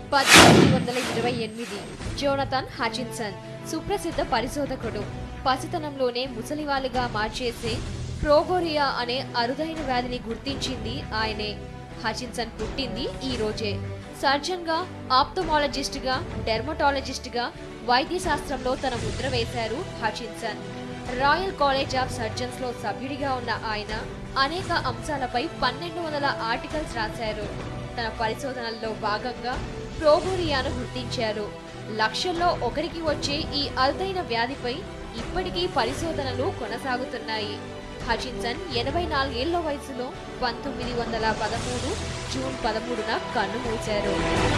పద్దెనిమిది వందల ఇరవై ఎనిమిది జోనథన్ హచిన్సన్ సుప్రసిద్ధ పరిశోధకుడు పసితనంలోనే ముసలివాళ్ళుగా మార్చేసే ప్రోగోరియా అనే అరుదైన వ్యాధిని గుర్తించింది ఆయనే హచిన్సన్ పుట్టింది ఈ రోజే సర్జన్ గా ఆప్థమాలజిస్ట్ గా డెర్మటాలజిస్ట్ గా వైద్య శాస్త్రంలో తన ముద్ర వేశారు Hutchinson Royal College of Surgeons లో సభ్యుడిగా ఉన్న ఆయన అనేక అంశాలపై పన్నెండు వందల ఆర్టికల్స్ రాశారు తన పరిశోధనల్లో భాగంగా ప్రోగోరియాను గుర్తించారు లక్షల్లో ఒకరికి వచ్చే ఈ అరుదైన వ్యాధిపై ఇప్పటికీ పరిశోధనలు కొనసాగుతున్నాయి హచిన్సన్ ఎనభై నాలుగేళ్ల వయసులో పంతొమ్మిది వందల పదమూడు జూన్ పదమూడున కన్నుమూశారు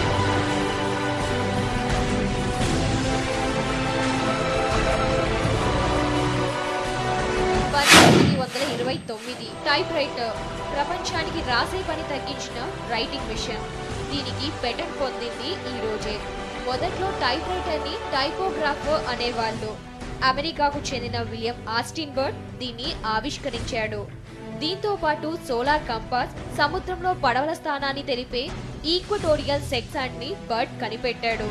పంతొమ్మిది వందల ఇరవై తొమ్మిది టైప్ రైటర్ ప్రపంచానికి రాసే పని తగ్గించిన రైటింగ్ మిషన్ దీనికి పెటెంట్ పొందింది ఈ రోజే మొదట్లో టైప్ రైటర్ ని టైపోగ్రాఫర్ అనేవాళ్ళు అమెరికాకు చెందిన విలియం ఆస్టిన్ బర్డ్ దీన్ని ఆవిష్కరించాడు దీంతో పాటు సోలార్ కంపాస్ సముద్రంలో పడవల స్థానాన్ని తెలిపే ఈక్వటోరియల్ సెక్సాండ్ ని బర్డ్ కనిపెట్టాడు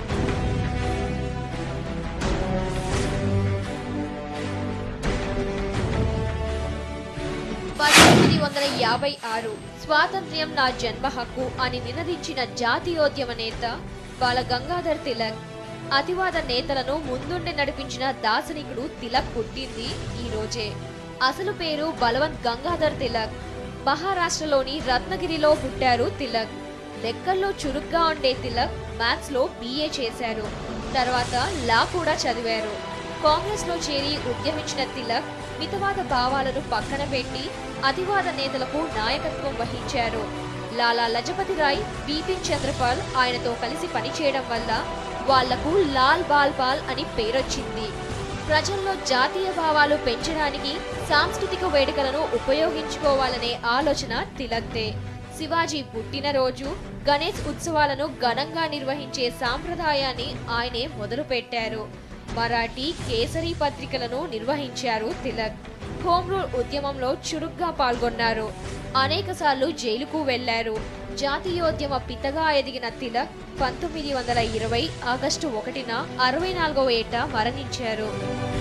పంతొమ్మిది వందల యాభై ఆరు స్వాతంత్ర్యం నా జన్మ హక్కు అని నినదించిన జాతీయోద్యమ నేత బాల గంగాధర్ తిలక్ అతివాద నేతలను ముందుండి నడిపించిన దార్శనికుడు తిలక్ పుట్టింది ఈ రోజే అసలు పేరు బలవంత్ గంగాధర్ తిలక్ మహారాష్ట్రలోని రత్నగిరిలో పుట్టారు తిలక్ లెక్కల్లో చురుగ్గా ఉండే తిలక్ మ్యాథ్స్ లో బీఏ చేశారు తర్వాత లా కూడా చదివారు కాంగ్రెస్ లో చేరి ఉద్యమించిన తిలక్ మితవాద భావాలను పక్కన పెట్టి అతివాద నేతలకు నాయకత్వం వహించారు లాలా లజపతి రాయ్ బిపిన్ చంద్రపాల్ ఆయనతో కలిసి పనిచేయడం వల్ల వాళ్లకు లాల్ బాల్ పాల్ అని పేరొచ్చింది ప్రజల్లో జాతీయ భావాలు పెంచడానికి సాంస్కృతిక వేడుకలను ఉపయోగించుకోవాలనే ఆలోచన తిలక్దే శివాజీ పుట్టినరోజు గణేష్ ఉత్సవాలను ఘనంగా నిర్వహించే సాంప్రదాయాన్ని ఆయనే మొదలుపెట్టారు మరాఠీ కేసరి పత్రికలను నిర్వహించారు తిలక్ హోమ్ రూల్ ఉద్యమంలో చురుగ్గా పాల్గొన్నారు అనేకసార్లు జైలుకు వెళ్లారు జాతీయోద్యమ పితగా ఎదిగిన తిలక్ పంతొమ్మిది వందల ఇరవై ఆగస్టు ఒకటిన అరవై నాలుగవ ఏట మరణించారు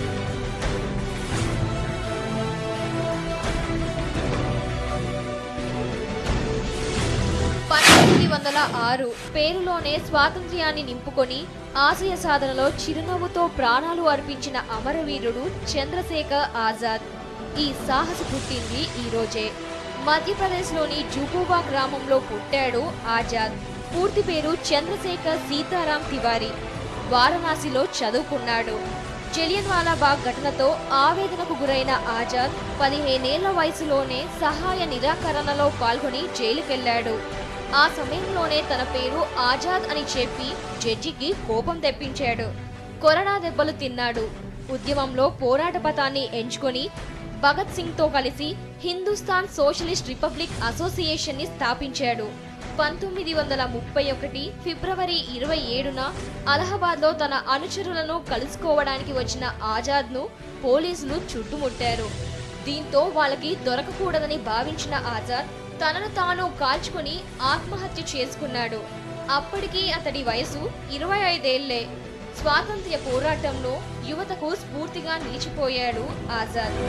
పంతొమ్మిది వందల ఆరు పేరులోనే స్వాతంత్ర్యాన్ని నింపుకొని ఆశయ సాధనలో చిరునవ్వుతో ప్రాణాలు అర్పించిన అమరవీరుడు చంద్రశేఖర్ ఆజాద్ ఈ సాహసి పుట్టింది ఈ రోజే మధ్యప్రదేశ్లోని జుబూబా గ్రామంలో పుట్టాడు ఆజాద్ పూర్తి పేరు చంద్రశేఖర్ సీతారాం తివారీ వారణాసిలో చదువుకున్నాడు జలియన్ బాగ్ ఘటనతో ఆవేదనకు గురైన ఆజాద్ పదిహేనేళ్ల వయసులోనే సహాయ నిరాకరణలో పాల్గొని జైలుకెళ్లాడు ఆ సమయంలోనే తన పేరు ఆజాద్ అని చెప్పి జడ్జికి కోపం తెప్పించాడు కొరడా దెబ్బలు తిన్నాడు ఉద్యమంలో పోరాట పథాన్ని ఎంచుకొని భగత్ సింగ్ తో కలిసి హిందుస్థాన్ సోషలిస్ట్ రిపబ్లిక్ అసోసియేషన్ ని స్థాపించాడు పంతొమ్మిది వందల ముప్పై ఒకటి ఫిబ్రవరి ఇరవై ఏడున అలహాబాద్ లో తన అనుచరులను కలుసుకోవడానికి వచ్చిన ఆజాద్ ను పోలీసులు చుట్టుముట్టారు దీంతో వాళ్ళకి దొరకకూడదని భావించిన ఆజాద్ తనను తాను కాల్చుకుని ఆత్మహత్య చేసుకున్నాడు అప్పటికి అతడి వయసు ఇరవై ఐదేళ్లే స్వాతంత్ర్య పోరాటంలో యువతకు స్ఫూర్తిగా నిలిచిపోయాడు ఆజాద్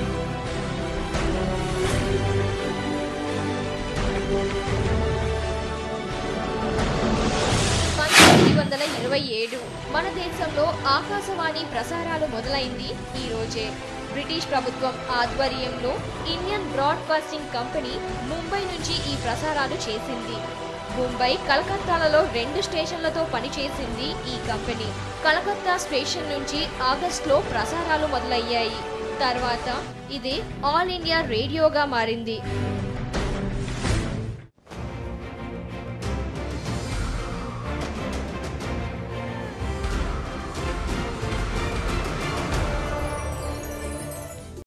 పంతొమ్మిది వందల ఇరవై ఏడు మన దేశంలో ఆకాశవాణి ప్రసారాలు మొదలైంది ఈ రోజే బ్రిటిష్ ప్రభుత్వం ఆధ్వర్యంలో ఇండియన్ బ్రాడ్కాస్టింగ్ కంపెనీ ముంబై నుంచి ఈ ప్రసారాలు చేసింది ముంబై కలకత్తాలలో రెండు స్టేషన్లతో పనిచేసింది ఈ కంపెనీ కలకత్తా స్టేషన్ నుంచి ఆగస్టులో ప్రసారాలు మొదలయ్యాయి తర్వాత ఇది ఆల్ ఇండియా రేడియోగా మారింది